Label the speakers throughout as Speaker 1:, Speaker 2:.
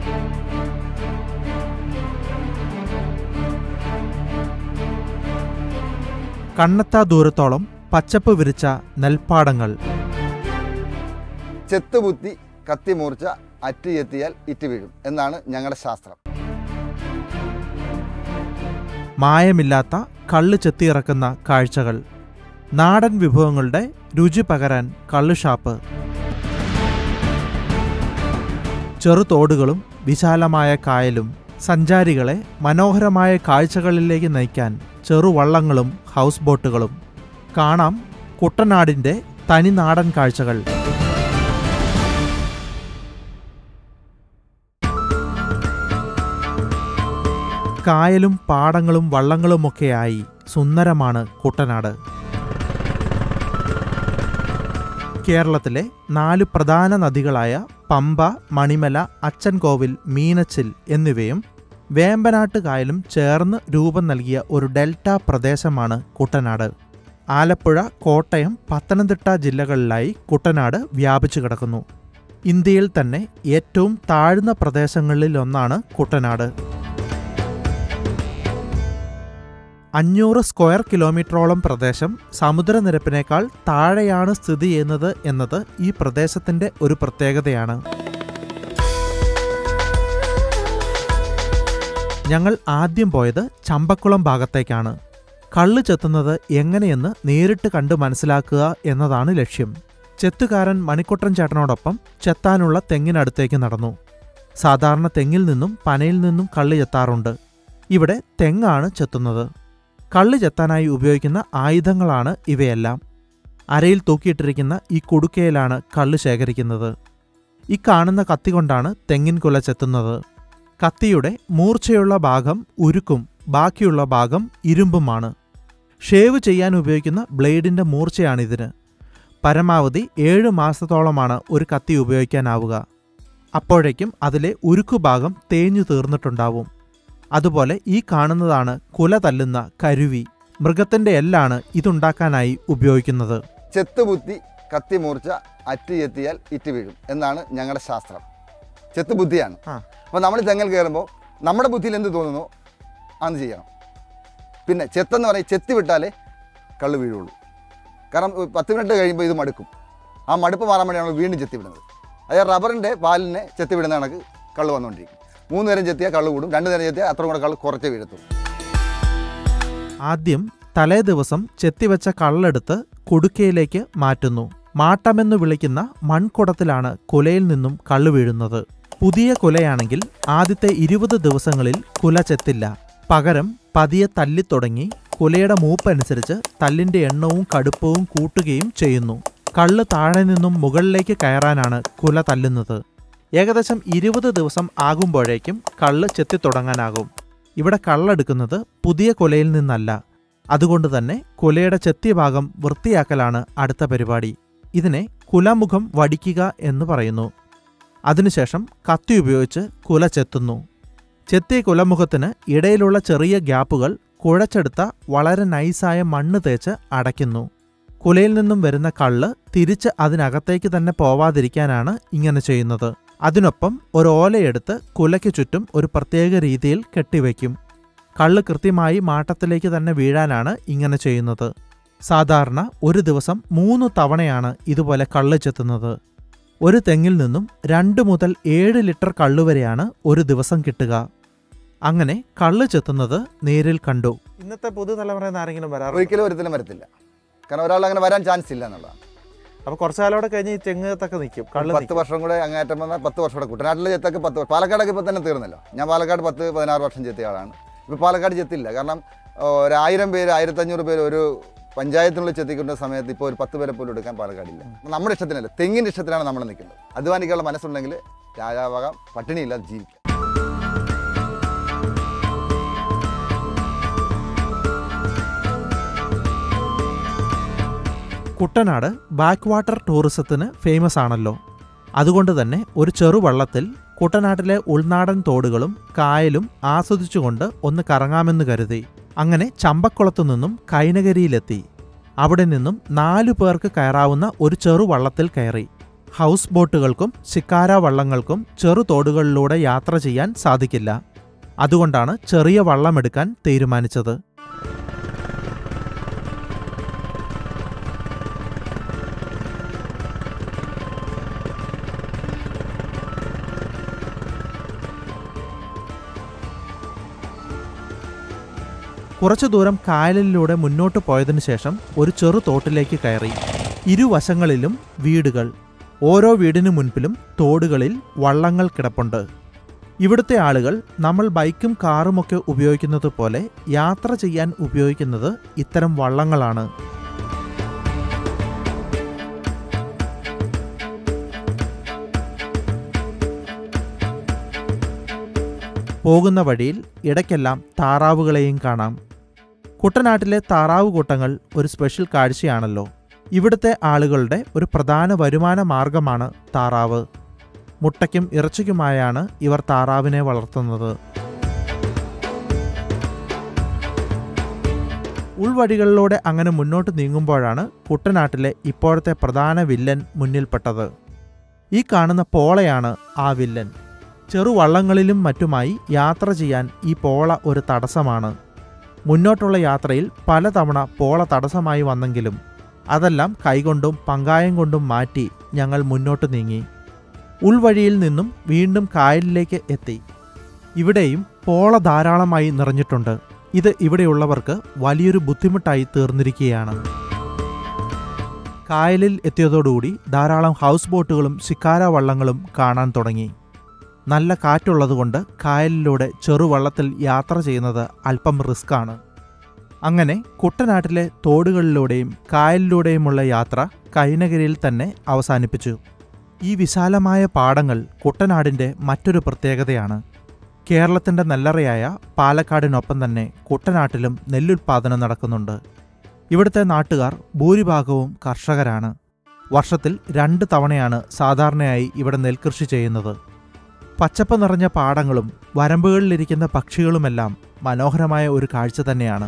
Speaker 1: കണ്ണെത്താ ദൂരത്തോളം പച്ചപ്പ് വിരിച്ച നെൽപ്പാടങ്ങൾ
Speaker 2: ചെത്തുകുത്തി കത്തിമൂർച്ച അറ്റ് എത്തിയാൽ ഇറ്റ് വീഴും എന്നാണ് ഞങ്ങളുടെ ശാസ്ത്രം
Speaker 1: മായമില്ലാത്ത കള്ള് ചെത്തിയിറക്കുന്ന കാഴ്ചകൾ നാടൻ വിഭവങ്ങളുടെ രുചി പകരാൻ കള്ളുഷാപ്പ് ചെറുതോടുകളും വിശാലമായ കായലും സഞ്ചാരികളെ മനോഹരമായ കാഴ്ചകളിലേക്ക് നയിക്കാൻ ചെറുവള്ളങ്ങളും ഹൗസ് ബോട്ടുകളും കാണാം കുട്ടനാടിൻ്റെ തനിനാടൻ കാഴ്ചകൾ കായലും പാടങ്ങളും വള്ളങ്ങളുമൊക്കെയായി സുന്ദരമാണ് കുട്ടനാട് കേരളത്തിലെ നാല് പ്രധാന നദികളായ പമ്പ മണിമല അച്ചൻകോവിൽ മീനച്ചിൽ എന്നിവയും വേമ്പനാട്ട് കായലും ചേർന്ന് രൂപം നൽകിയ ഒരു ഡെൽറ്റ പ്രദേശമാണ് കുട്ടനാട് ആലപ്പുഴ കോട്ടയം പത്തനംതിട്ട ജില്ലകളിലായി കുട്ടനാട് വ്യാപിച്ചു കിടക്കുന്നു ഇന്ത്യയിൽ തന്നെ ഏറ്റവും താഴ്ന്ന പ്രദേശങ്ങളിലൊന്നാണ് കുട്ടനാട് അഞ്ഞൂറ് സ്ക്വയർ കിലോമീറ്ററോളം പ്രദേശം സമുദ്രനിരപ്പിനേക്കാൾ താഴെയാണ് സ്ഥിതി ചെയ്യുന്നത് എന്നത് ഈ പ്രദേശത്തിന്റെ ഒരു പ്രത്യേകതയാണ് ഞങ്ങൾ ആദ്യം പോയത് ചമ്പക്കുളം ഭാഗത്തേക്കാണ് കള്ള് ചെത്തുന്നത് എങ്ങനെയെന്ന് നേരിട്ട് കണ്ട് മനസ്സിലാക്കുക എന്നതാണ് ലക്ഷ്യം ചെത്തുകാരൻ മണിക്കുട്ടൻ ചേട്ടനോടൊപ്പം ചെത്താനുള്ള തെങ്ങിനടുത്തേക്ക് നടന്നു സാധാരണ തെങ്ങിൽ നിന്നും പനയിൽ നിന്നും കള്ള് ചെത്താറുണ്ട് ഇവിടെ തെങ്ങാണ് ചെത്തുന്നത് കള്ള് ചെത്താനായി ഉപയോഗിക്കുന്ന ആയുധങ്ങളാണ് ഇവയെല്ലാം അരയിൽ തൂക്കിയിട്ടിരിക്കുന്ന ഈ കുടുക്കയിലാണ് കള്ള് ശേഖരിക്കുന്നത് ഈ കാണുന്ന കത്തി കൊണ്ടാണ് തെങ്ങിൻ കുല ചെത്തുന്നത് കത്തിയുടെ മൂർച്ചയുള്ള ഭാഗം ഉരുക്കും ബാക്കിയുള്ള ഭാഗം ഇരുമ്പുമാണ് ഷേവ് ചെയ്യാൻ ഉപയോഗിക്കുന്ന ബ്ലേഡിന്റെ മൂർച്ചയാണിതിന് പരമാവധി ഏഴ് മാസത്തോളമാണ് ഒരു കത്തി ഉപയോഗിക്കാനാവുക അപ്പോഴേക്കും അതിലെ ഉരുക്കു ഭാഗം തേഞ്ഞു തീർന്നിട്ടുണ്ടാവും അതുപോലെ ഈ കാണുന്നതാണ് കുല തല്ലുന്ന കരുവി മൃഗത്തിന്റെ എല്ലാണ് ഇതുണ്ടാക്കാനായി ഉപയോഗിക്കുന്നത്
Speaker 2: ചെത്തുകുത്തി കത്തിമൂർച്ച അറ്റ് എത്തിയാൽ ഇറ്റ് വീഴും എന്നാണ് ഞങ്ങളുടെ ശാസ്ത്രം ചെത്തുബുദ്ധിയാണ്
Speaker 1: ആ.
Speaker 2: അപ്പോൾ നമ്മൾ തെങ്ങിൽ കയറുമ്പോൾ നമ്മുടെ ബുദ്ധിയിൽ എന്ത് തോന്നുന്നു അത് ചെയ്യണം പിന്നെ ചെത്തെന്ന് പറയും ചെത്തി വിട്ടാലേ കള്ള് വീഴുള്ളൂ കാരണം ഒരു പത്ത് മിനിറ്റ് കഴിയുമ്പോൾ ഇത് മടുക്കും ആ മടുപ്പ് മാറാൻ വേണ്ടിയാണ് നമ്മൾ വീണ്ടും ചെത്തി വിടുന്നത് അതായത് റബ്ബറിൻ്റെ പാലിനെ ചെത്തി വിടുന്ന കണക്ക് കള്ള് വന്നുകൊണ്ടിരിക്കും മൂന്ന് നേരം ചെത്തിയാൽ കള്ള് കൂടും രണ്ട് നേരം ചെത്തിയാൽ അത്ര കൂടെ കള്ള് കുറച്ചേ വീഴത്തുള്ളൂ
Speaker 1: ആദ്യം തലേ ദിവസം ചെത്തിവെച്ച കള്ളെടുത്ത് കുടുക്കയിലേക്ക് മാറ്റുന്നു മാട്ടമെന്ന് വിളിക്കുന്ന മൺകുടത്തിലാണ് കുലയിൽ നിന്നും കള്ളു വീഴുന്നത് പുതിയ കുലയാണെങ്കിൽ ആദ്യത്തെ ഇരുപത് ദിവസങ്ങളിൽ കുല ചെത്തില്ല പകരം പതിയെ തല്ലിത്തുടങ്ങി കുലയുടെ മൂപ്പനുസരിച്ച് തല്ലിന്റെ എണ്ണവും കടുപ്പവും കൂട്ടുകയും ചെയ്യുന്നു കള്ള് താഴെ നിന്നും മുകളിലേക്ക് കയറാനാണ് കുല തല്ലുന്നത് ഏകദേശം ഇരുപത് ദിവസം ആകുമ്പോഴേക്കും കള്ള് ചെത്തിത്തുടങ്ങാനാകും ഇവിടെ കള്ളെടുക്കുന്നത് പുതിയ കുലയിൽ നിന്നല്ല അതുകൊണ്ട് തന്നെ കുലയുടെ ചെത്തിയ ഭാഗം വൃത്തിയാക്കലാണ് അടുത്ത പരിപാടി ഇതിനെ കുലമുഖം വടിക്കുക എന്ന് പറയുന്നു അതിനുശേഷം കത്തി ഉപയോഗിച്ച് കുല ചെത്തുന്നു ചെത്തിയ കുലമുഖത്തിന് ഇടയിലുള്ള ചെറിയ ഗ്യാപ്പുകൾ കുഴച്ചെടുത്ത വളരെ നൈസായ മണ്ണ് തേച്ച് അടയ്ക്കുന്നു കുലയിൽ നിന്നും വരുന്ന കള്ള് തിരിച്ച് അതിനകത്തേക്ക് തന്നെ പോവാതിരിക്കാനാണ് ഇങ്ങനെ ചെയ്യുന്നത് അതിനൊപ്പം ഒരു ഓലയെടുത്ത് കുലയ്ക്ക് ചുറ്റും ഒരു പ്രത്യേക രീതിയിൽ കെട്ടിവയ്ക്കും കള്ള് കൃത്യമായി മാട്ടത്തിലേക്ക് തന്നെ വീഴാനാണ് ഇങ്ങനെ ചെയ്യുന്നത് സാധാരണ ഒരു ദിവസം മൂന്ന് തവണയാണ് ഇതുപോലെ കള്ള് ചെത്തുന്നത് ഒരു തെങ്ങിൽ നിന്നും രണ്ട് മുതൽ ഏഴ് ലിറ്റർ കള്ള് വരെയാണ് ഒരു ദിവസം കിട്ടുക അങ്ങനെ കള്ള് ചെത്തുന്നത് നേരിൽ കണ്ടു ഇന്നത്തെ പുതുതലമുറ ആരെങ്കിലും വരാറ്
Speaker 2: ഒരിക്കലും ഒരുത്തലും വരത്തില്ല കാരണം ഒരാൾ അങ്ങനെ വരാൻ ചാൻസ് ഇല്ല എന്നുള്ളതാണ്
Speaker 1: അപ്പൊ കുറച്ചു കാലോടെ കഴിഞ്ഞ് ഈ തെങ്ങത്തൊക്കെ നിൽക്കും കള്ള്
Speaker 2: പത്ത് വർഷം കൂടെ അങ്ങേറ്റം വന്നാൽ പത്ത് വർഷം കൂടെ കുട്ടനാട്ടിലെ ചെത്തൊക്കെ പത്ത് വർഷം പാലക്കാടൊക്കെ ഇപ്പോൾ തന്നെ തീർന്നല്ലോ ഞാൻ പാലക്കാട് പത്ത് പതിനാറ് വർഷം ചെത്തിയ ആളാണ് ഇപ്പോൾ പാലക്കാട് ചെത്തില്ല കാരണം ഓ, ഒരു ആയിരം പേര് ആയിരത്തഞ്ഞൂറ് പേര് ഒരു പഞ്ചായത്തിനുള്ളിൽ ചെത്തിക്കൊണ്ട സമയത്ത് ഇപ്പോൾ ഒരു പത്ത് പേരെ പോലും എടുക്കാൻ പാലക്കാടില്ല നമ്മുടെ ഇഷ്ടത്തിനല്ല തെങ്ങിൻ്റെ ഇഷ്ടത്തിലാണ് നമ്മൾ നിൽക്കുന്നത് അധ്വാനിക്കാനുള്ള മനസ്സുണ്ടെങ്കിൽ രാജാവാകാം പട്ടിണിയില്ലാതെ ജീവിക്കാം
Speaker 1: കുട്ടനാട് ബാക്ക് വാട്ടർ ടൂറിസത്തിന് ഫേമസ് ആണല്ലോ അതുകൊണ്ട് തന്നെ ഒരു ചെറുവള്ളത്തിൽ കുട്ടനാട്ടിലെ ഉൾനാടൻ തോടുകളും കായലും ആസ്വദിച്ചുകൊണ്ട് ഒന്ന് കറങ്ങാമെന്ന് കരുതി അങ്ങനെ ചമ്പക്കുളത്തു നിന്നും കൈനകരിയിലെത്തി അവിടെ നിന്നും നാലു പേർക്ക് കയറാവുന്ന ഒരു ചെറുവള്ളത്തിൽ കയറി ഹൗസ് ബോട്ടുകൾക്കും ശിക്കാര വള്ളങ്ങൾക്കും ചെറുതോടുകളിലൂടെ യാത്ര ചെയ്യാൻ സാധിക്കില്ല അതുകൊണ്ടാണ് ചെറിയ വള്ളമെടുക്കാൻ തീരുമാനിച്ചത് കുറച്ചു ദൂരം കായലിലൂടെ മുന്നോട്ട് പോയതിനു ശേഷം ഒരു ചെറു തോട്ടിലേക്ക് കയറി ഇരുവശങ്ങളിലും വീടുകൾ ഓരോ വീടിനു മുൻപിലും തോടുകളിൽ വള്ളങ്ങൾ കിടപ്പുണ്ട് ഇവിടുത്തെ ആളുകൾ നമ്മൾ ബൈക്കും കാറുമൊക്കെ ഉപയോഗിക്കുന്നത് പോലെ യാത്ര ചെയ്യാൻ ഉപയോഗിക്കുന്നത് ഇത്തരം വള്ളങ്ങളാണ് പോകുന്ന വഴിയിൽ ഇടയ്ക്കെല്ലാം താറാവുകളെയും കാണാം കുട്ടനാട്ടിലെ താറാവ് കൂട്ടങ്ങൾ ഒരു സ്പെഷ്യൽ കാഴ്ചയാണല്ലോ ഇവിടുത്തെ ആളുകളുടെ ഒരു പ്രധാന വരുമാന മാർഗമാണ് താറാവ് മുട്ടയ്ക്കും ഇറച്ചിക്കുമായാണ് ഇവർ താറാവിനെ വളർത്തുന്നത് ഉൾവഴികളിലൂടെ അങ്ങനെ മുന്നോട്ട് നീങ്ങുമ്പോഴാണ് കുട്ടനാട്ടിലെ ഇപ്പോഴത്തെ പ്രധാന വില്ലൻ മുന്നിൽപ്പെട്ടത് ഈ കാണുന്ന പോളയാണ് ആ വില്ലൻ ചെറുവള്ളങ്ങളിലും മറ്റുമായി യാത്ര ചെയ്യാൻ ഈ പോള ഒരു തടസ്സമാണ് മുന്നോട്ടുള്ള യാത്രയിൽ പലതവണ പോള തടസ്സമായി വന്നെങ്കിലും അതെല്ലാം കൈകൊണ്ടും പങ്കായം കൊണ്ടും മാറ്റി ഞങ്ങൾ മുന്നോട്ട് നീങ്ങി ഉൾവഴിയിൽ നിന്നും വീണ്ടും കായലിലേക്ക് എത്തി ഇവിടെയും പോള ധാരാളമായി നിറഞ്ഞിട്ടുണ്ട് ഇത് ഇവിടെയുള്ളവർക്ക് വലിയൊരു ബുദ്ധിമുട്ടായി തീർന്നിരിക്കുകയാണ് കായലിൽ എത്തിയതോടുകൂടി ധാരാളം ഹൗസ് ബോട്ടുകളും ശിക്കാര വള്ളങ്ങളും കാണാൻ തുടങ്ങി നല്ല കാറ്റുള്ളതുകൊണ്ട് കായലിലൂടെ ചെറുവള്ളത്തിൽ യാത്ര ചെയ്യുന്നത് അല്പം റിസ്ക്കാണ് അങ്ങനെ കുട്ടനാട്ടിലെ തോടുകളിലൂടെയും കായലിലൂടെയുമുള്ള യാത്ര കൈനകരിയിൽ തന്നെ അവസാനിപ്പിച്ചു ഈ വിശാലമായ പാടങ്ങൾ കുട്ടനാടിൻ്റെ മറ്റൊരു പ്രത്യേകതയാണ് കേരളത്തിൻ്റെ നെല്ലറയായ പാലക്കാടിനൊപ്പം തന്നെ കുട്ടനാട്ടിലും നെല്ലുൽപാദനം നടക്കുന്നുണ്ട് ഇവിടുത്തെ നാട്ടുകാർ ഭൂരിഭാഗവും കർഷകരാണ് വർഷത്തിൽ രണ്ട് തവണയാണ് സാധാരണയായി ഇവിടെ നെൽകൃഷി ചെയ്യുന്നത് പച്ചപ്പ് നിറഞ്ഞ പാടങ്ങളും വരമ്പുകളിലിരിക്കുന്ന പക്ഷികളുമെല്ലാം മനോഹരമായ ഒരു കാഴ്ച തന്നെയാണ്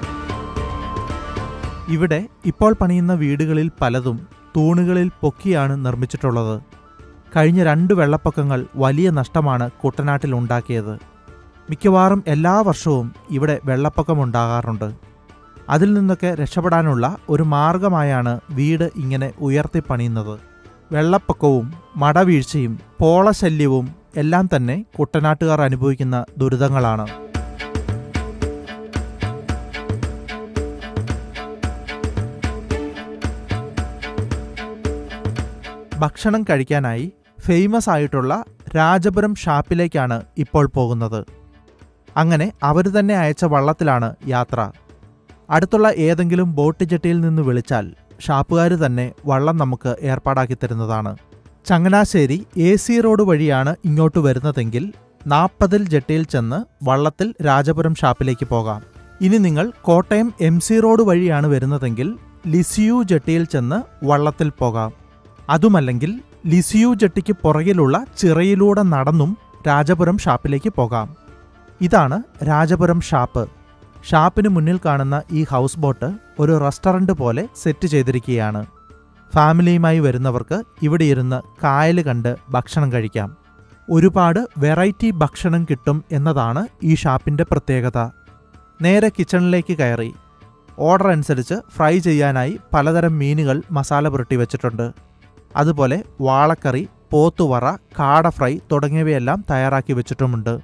Speaker 1: ഇവിടെ ഇപ്പോൾ പണിയുന്ന വീടുകളിൽ പലതും തൂണുകളിൽ പൊക്കിയാണ് നിർമ്മിച്ചിട്ടുള്ളത് കഴിഞ്ഞ രണ്ട് വെള്ളപ്പൊക്കങ്ങൾ വലിയ നഷ്ടമാണ് കുട്ടനാട്ടിൽ ഉണ്ടാക്കിയത് മിക്കവാറും എല്ലാ വർഷവും ഇവിടെ വെള്ളപ്പൊക്കമുണ്ടാകാറുണ്ട് അതിൽ നിന്നൊക്കെ രക്ഷപ്പെടാനുള്ള ഒരു മാർഗമായാണ് വീട് ഇങ്ങനെ ഉയർത്തി പണിയുന്നത് വെള്ളപ്പൊക്കവും മടവീഴ്ചയും പോളശല്യവും എല്ലാം തന്നെ കുട്ടനാട്ടുകാർ അനുഭവിക്കുന്ന ദുരിതങ്ങളാണ് ഭക്ഷണം കഴിക്കാനായി ഫേമസ് ആയിട്ടുള്ള രാജപുരം ഷാപ്പിലേക്കാണ് ഇപ്പോൾ പോകുന്നത് അങ്ങനെ അവർ തന്നെ അയച്ച വള്ളത്തിലാണ് യാത്ര അടുത്തുള്ള ഏതെങ്കിലും ബോട്ട് ജെട്ടിയിൽ നിന്ന് വിളിച്ചാൽ ഷാപ്പുകാർ തന്നെ വള്ളം നമുക്ക് ഏർപ്പാടാക്കി തരുന്നതാണ് ചങ്ങനാശ്ശേരി എ സി റോഡ് വഴിയാണ് ഇങ്ങോട്ട് വരുന്നതെങ്കിൽ നാൽപ്പതിൽ ജെട്ടിയിൽ ചെന്ന് വള്ളത്തിൽ രാജപുരം ഷാപ്പിലേക്ക് പോകാം ഇനി നിങ്ങൾ കോട്ടയം എം സി റോഡ് വഴിയാണ് വരുന്നതെങ്കിൽ ലിസിയു ജെട്ടിയിൽ ചെന്ന് വള്ളത്തിൽ പോകാം അതുമല്ലെങ്കിൽ ലിസിയു ജെട്ടിക്ക് പുറകിലുള്ള ചിറയിലൂടെ നടന്നും രാജപുരം ഷാപ്പിലേക്ക് പോകാം ഇതാണ് രാജപുരം ഷാപ്പ് ഷാപ്പിന് മുന്നിൽ കാണുന്ന ഈ ഹൗസ് ബോട്ട് ഒരു റെസ്റ്റോറന്റ് പോലെ സെറ്റ് ചെയ്തിരിക്കുകയാണ് ഫാമിലിയുമായി വരുന്നവർക്ക് ഇവിടെ ഇരുന്ന് കായൽ കണ്ട് ഭക്ഷണം കഴിക്കാം ഒരുപാട് വെറൈറ്റി ഭക്ഷണം കിട്ടും എന്നതാണ് ഈ ഷാപ്പിന്റെ പ്രത്യേകത നേരെ കിച്ചണിലേക്ക് കയറി ഓർഡർ അനുസരിച്ച് ഫ്രൈ ചെയ്യാനായി പലതരം മീനുകൾ മസാല പുരട്ടി വെച്ചിട്ടുണ്ട് അതുപോലെ വാളക്കറി പോത്തുവറ കാട ഫ്രൈ തുടങ്ങിയവയെല്ലാം തയ്യാറാക്കി വെച്ചിട്ടുമുണ്ട്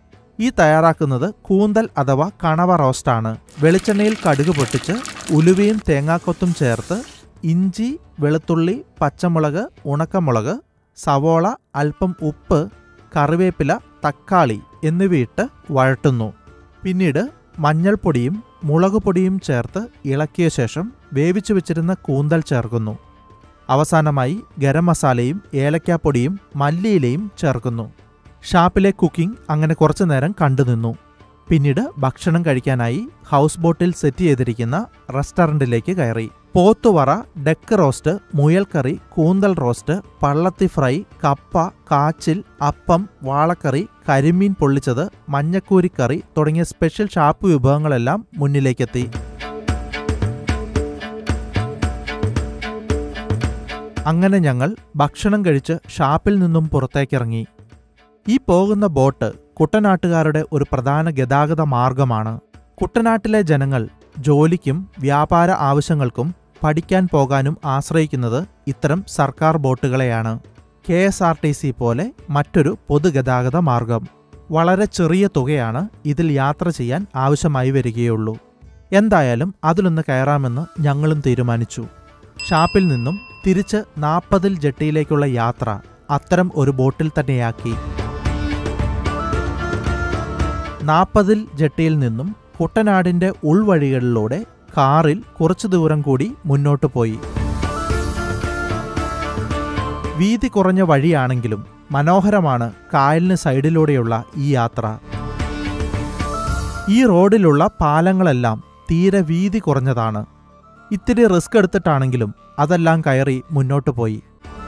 Speaker 1: ഈ തയ്യാറാക്കുന്നത് കൂന്തൽ അഥവാ കണവ റോസ്റ്റാണ് വെളിച്ചെണ്ണയിൽ കടുക് പൊട്ടിച്ച് ഉലുവയും തേങ്ങാക്കൊത്തും ചേർത്ത് ഇഞ്ചി വെളുത്തുള്ളി പച്ചമുളക് ഉണക്കമുളക് സവോള അല്പം ഉപ്പ് കറിവേപ്പില തക്കാളി എന്നിവയിട്ട് വഴട്ടുന്നു പിന്നീട് മഞ്ഞൾപ്പൊടിയും മുളക് പൊടിയും ചേർത്ത് ഇളക്കിയ ശേഷം വേവിച്ചു വെച്ചിരുന്ന കൂന്തൽ ചേർക്കുന്നു അവസാനമായി ഗരം മസാലയും ഏലക്കാപ്പൊടിയും മല്ലിയിലയും ചേർക്കുന്നു ഷാപ്പിലെ കുക്കിംഗ് അങ്ങനെ കുറച്ചു നേരം കണ്ടുനിന്നു പിന്നീട് ഭക്ഷണം കഴിക്കാനായി ഹൗസ് ബോട്ടിൽ സെറ്റ് ചെയ്തിരിക്കുന്ന റെസ്റ്റോറൻറ്റിലേക്ക് കയറി പോത്തുവറ ഡെക്ക് റോസ്റ്റ് മുയൽക്കറി കൂന്തൽ റോസ്റ്റ് പള്ളത്തി ഫ്രൈ കപ്പ കാച്ചിൽ അപ്പം വാളക്കറി കരിമീൻ പൊള്ളിച്ചത് മഞ്ഞക്കൂരിക്കറി തുടങ്ങിയ സ്പെഷ്യൽ ഷാപ്പ് വിഭവങ്ങളെല്ലാം മുന്നിലേക്കെത്തി അങ്ങനെ ഞങ്ങൾ ഭക്ഷണം കഴിച്ച് ഷാപ്പിൽ നിന്നും പുറത്തേക്കിറങ്ങി ഈ പോകുന്ന ബോട്ട് കുട്ടനാട്ടുകാരുടെ ഒരു പ്രധാന ഗതാഗത മാർഗമാണ് കുട്ടനാട്ടിലെ ജനങ്ങൾ ജോലിക്കും വ്യാപാര ആവശ്യങ്ങൾക്കും പഠിക്കാൻ പോകാനും ആശ്രയിക്കുന്നത് ഇത്തരം സർക്കാർ ബോട്ടുകളെയാണ് K S R T C പോലെ മറ്റൊരു പൊതുഗതാഗത മാർഗം വളരെ ചെറിയ തുകയാണ് ഇതിൽ യാത്ര ചെയ്യാൻ ആവശ്യമായി വരികയുള്ളൂ എന്തായാലും അതിലൊന്ന് കയറാമെന്ന് ഞങ്ങളും തീരുമാനിച്ചു ഷാപ്പിൽ നിന്നും തിരിച്ച് നാൽപ്പതിൽ ജെട്ടിയിലേക്കുള്ള യാത്ര അത്തരം ഒരു ബോട്ടിൽ തന്നെയാക്കി നാൽപ്പതിൽ ജെട്ടിയിൽ നിന്നും കുട്ടനാടിന്റെ ഉൾവഴികളിലൂടെ കാറിൽ കുറച്ചു ദൂരം കൂടി മുന്നോട്ടു പോയി വീതി കുറഞ്ഞ വഴിയാണെങ്കിലും മനോഹരമാണ് കായലിന് സൈഡിലൂടെയുള്ള ഈ യാത്ര ഈ റോഡിലുള്ള പാലങ്ങളെല്ലാം തീരെ വീതി കുറഞ്ഞതാണ് ഇത്തിരി റിസ്ക് എടുത്തിട്ടാണെങ്കിലും അതെല്ലാം കയറി മുന്നോട്ടു പോയി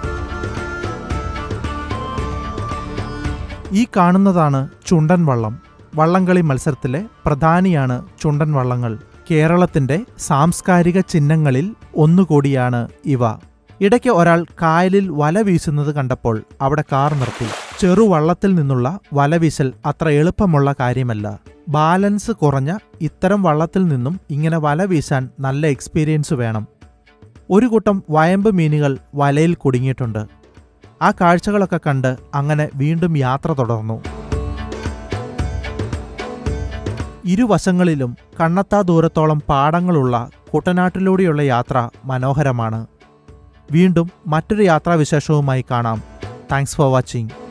Speaker 1: ഈ കാണുന്നതാണ് ചുണ്ടൻ വള്ളം വള്ളംകളി മത്സരത്തിലെ പ്രധാനിയാണ് ചുണ്ടൻ വള്ളങ്ങൾ കേരളത്തിന്റെ സാംസ്കാരിക ചിഹ്നങ്ങളിൽ ഒന്നുകൂടിയാണ് ഇവ ഇടയ്ക്ക് ഒരാൾ കായലിൽ വല വീശുന്നത് കണ്ടപ്പോൾ അവിടെ കാർ നിർത്തി ചെറുവള്ളത്തിൽ നിന്നുള്ള വലവീശൽ അത്ര എളുപ്പമുള്ള കാര്യമല്ല ബാലൻസ് കുറഞ്ഞ ഇത്തരം വള്ളത്തിൽ നിന്നും ഇങ്ങനെ വല വീശാൻ നല്ല എക്സ്പീരിയൻസ് വേണം ഒരു കൂട്ടം വയമ്പ് മീനുകൾ വലയിൽ കുടുങ്ങിയിട്ടുണ്ട് ആ കാഴ്ചകളൊക്കെ കണ്ട് അങ്ങനെ വീണ്ടും യാത്ര തുടർന്നു ഇരുവശങ്ങളിലും കണ്ണത്താ ദൂരത്തോളം പാടങ്ങളുള്ള കുട്ടനാട്ടിലൂടെയുള്ള യാത്ര മനോഹരമാണ് വീണ്ടും മറ്റൊരു യാത്രാവിശേഷവുമായി കാണാം താങ്ക്സ് ഫോർ വാച്ചിങ്